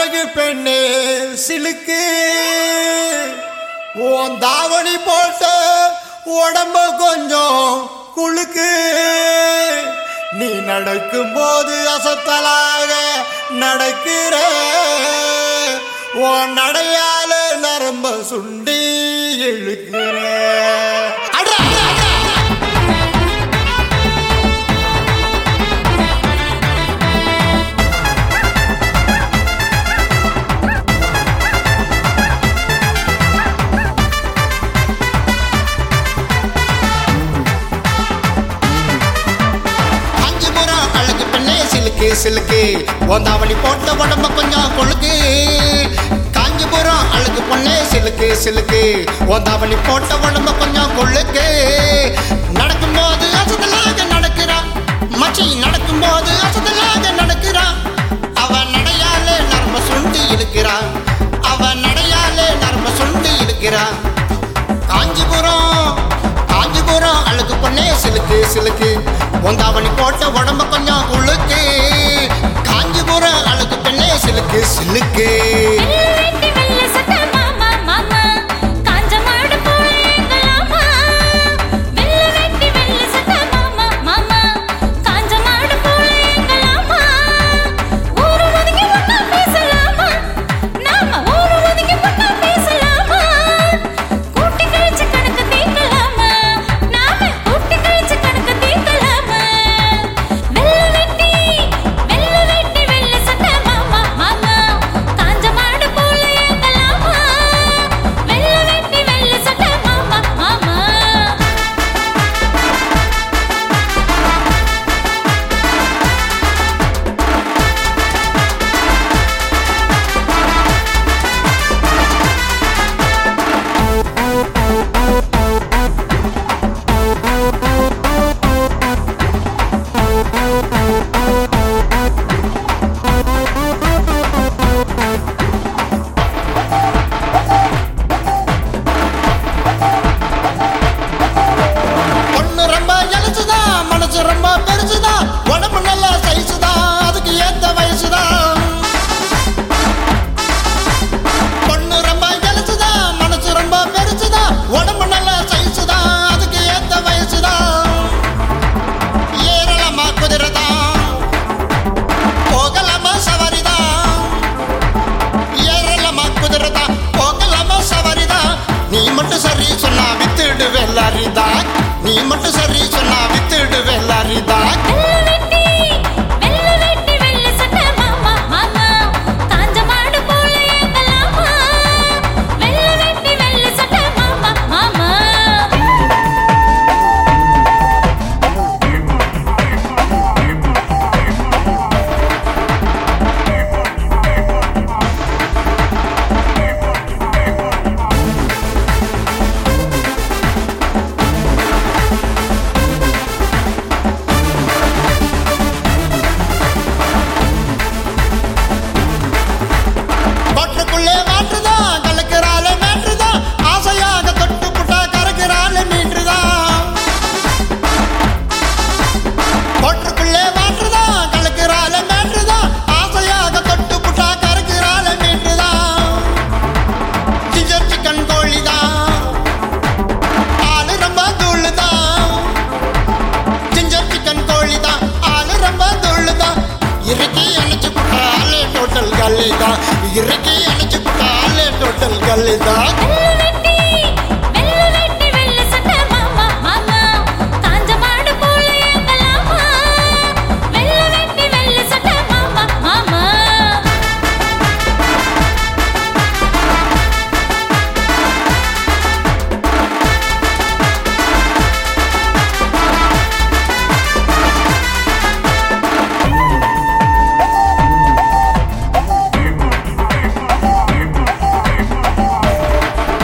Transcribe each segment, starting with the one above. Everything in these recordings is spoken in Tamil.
அழகு பெண்ணே சிலுக்கு உன் தாவணி போட்ட உடம்ப கொஞ்சம் குலுக்கு நீ நடக்கும்போது அசத்தலாக நடக்கிற உன் நடையால நரம்ப சுண்டி இழுக்கிற அட, அட, அட. அஞ்சு முறம் அழகு பெண்ணே சிலுக்கு சிலுக்கு ஓந்தாவணி போட்ட உடம்ப கொஞ்சம் கொழுக்கு காஞ்சிபுரம் அழகு பொண்ணே சிலுக்கு சிலுக்கு ஓந்தாவணி போட்ட உடம்ப கொஞ்சம் கொழுக்கு நடக்கும்போது அசதலாக நடக்கிறான் மச்சி நடக்கும்போது அசதலாக நடக்கிறான் அவ நடையாலே நரம்ப சுண்டி இழுக்கிறான் அவ நடையாலே நரம்ப சுண்டி இழுக்கிறான் காஞ்சிபுரம் காஞ்சிபுரம் அழகு பொண்ணே சிலுக்கு சிலுக்கு ஒந்தாவணி போட்ட உடம்ப கொஞ்சம் உழுக்கு காஞ்சிபுரம் அழகு பெண்ணே சிலுக்கு சிலுக்கு வெள்ளை வெள்ளை சட்டை மாமா மாமா காஞ்ச மாடு போல எங்களாமா வெள்ளை வெட்டி வெள்ளை சட்டை மாமா மாமா காஞ்ச மாடு போல எங்களாமா ஊரு ஒதுங்கி ஒண்ணா பேசலாமா நாம ஊரு ஒதுங்கி ஒண்ணா பேசலாமா கூட்டி கழிச்சு கணக்கு தீர்க்கலாமா நாம கூட்டி கழிச்சு கணக்கு தீர்க்கலாமா வெள்ளை வெட்டி வெள்ளை வெட்டி வெள்ளை சட்டை மாமா மாமா காஞ்ச மாடு போல எங்களாமா வெள்ளை வெட்டி வெள்ளை சட்டை மாமா மாமா பொண்ணு ரொம்ப இழைச்சுதா மனசு ரொம்ப பெருசுதா உடம்பு நல்ல சைஸுதா அதுக்கு ஏத்த வயசுதா பொண்ணு ரொம்ப இழைச்சுதா மனசு ரொம்ப பெருசுதா உடம்பு நல்ல சைஸுதா அதுக்கு ஏத்த வயசுதா ஏறலாமா குதிரைதா போகலாமா சவாரிதா ஏறலாமா குதிரைதா போகலாமா சவாரிதா நீ மட்டும் சரி சொன்னா வித்துடு வெள்ளாரிதா நீ மட்டும் சரி சொன்னா வித்துடு வெள்ளாரிதா வெள்ளை வெட்டி வெள்ளை வெட்டி வெள்ளை சட்டை மாமா மாமா காஞ்ச மாடு போல எங்களாமா வெள்ளை வெட்டி வெள்ளை சட்டை மாமா மாமா கொட்டுக்குள்ளே மாற்றுதா கலக்கிறால மேற்றுதா ஆசையாக தொட்டு புட்டா கறக்கிறால மீற்றுதா கொட்டுக்குள்ளே மாற்றுதா கலக்கிறால மேற்றுதா ஆசையாக தொட்டு புட்டா கறக்கிறால மீற்றுதா ஜிஞ்சர் சிக்கன் கோழிதா ஆளு ரொம்ப தூளுதா ஜிஞ்சர் சிக்கன் கோழிதா ஆளு ரொம்ப தூளுதா இறுக்கி அணைச்சு புட்டாலே டோட்டல் கல்லிதா இறுக்கி அணைச்சு புட்டாலே டோட்டல் கல்லிதா வெள்ளை வெட்டி வெள்ளை வெட்டி வெள்ளை சட்டை மாமா மாமா காஞ்ச மாடு போல எங்களாமா வெள்ளை வெட்டி வெள்ளை சட்டை மாமா மாமா ஆ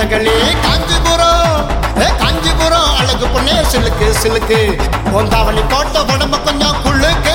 கதகளி காஞ்சிபுரம் ஏ காஞ்சிபுரம் அழகு பொண்ணே சிலுக்கு சிலுக்கு உந்தாவணி போட்ட உடம்ப கொஞ்சம் குள்ளுக்கு